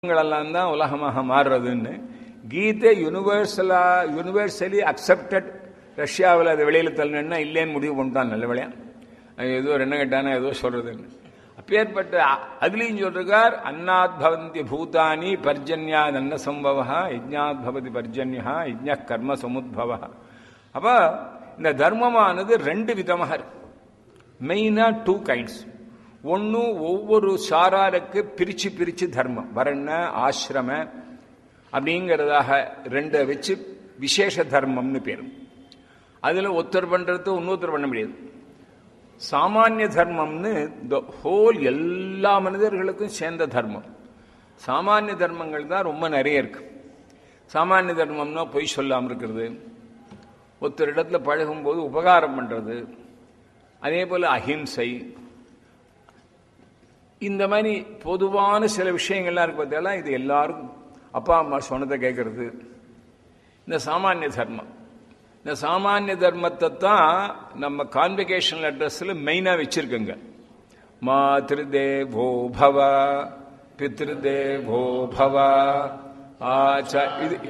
எல்லாம் தான் உலகமாக மாறுறதுன்னு கீதை யூனிவர்சலா யூனிவர்சலி அக்செப்டட் ரஷ்யாவில் அது வெளியில் தள்ளணுன்னா இல்லைன்னு முடிவு பண்ணிட்டான் நல்ல விளையா ஏதோ என்ன கேட்டானா ஏதோ சொல்றதுன்னு அப்பேற்பட்ட அதுலேயும் சொல்றார் அன்னாத் பவந்தி பூதானி பர்ஜன்யா நன்ன சம்பவா யஜ்ஞாத் பவதி பர்ஜன்யா யஜ்ஞ கர்ம சமுத்பவா அப்போ இந்த தர்மமானது ரெண்டு விதமாக இருக்கு மெயினாக டூ கைண்ட்ஸ் ஒன்று ஒவ்வொரு சாராருக்கு பிரித்து பிரித்து தர்மம் வர்ண ஆசிரம அப்படிங்கிறதாக ரெண்டை வச்சு விசேஷ தர்மம்னு பேர் அதில் ஒருத்தர் பண்ணுறது இன்னொருத்தர் பண்ண முடியாது சாமானிய தர்மம்னு இந்த ஹோல் எல்லா மனிதர்களுக்கும் சேர்ந்த தர்மம் சாமானிய தர்மங்கள் தான் ரொம்ப நிறைய இருக்கு சாமானிய தர்மம்னா பொய் சொல்லாமல் இருக்கிறது ஒருத்தர் இடத்துல பழகும்போது உபகாரம் பண்ணுறது அதே போல் அஹிம்சை இந்த மாதிரி பொதுவான சில விஷயங்கள்லாம் இருக்கு பார்த்தீங்களா இது எல்லாரும் அப்பா அம்மா சொன்னதை கேட்கறது இந்த சாமானிய தர்மம் இந்த சாமானிய தர்மத்தை தான் நம்ம கான்வெகேஷனல் அட்ரஸில் மெயினாக வச்சிருக்கோங்க மாதிருதேவோ பவ பித்ருதேவோ பவ ஆச்சா இது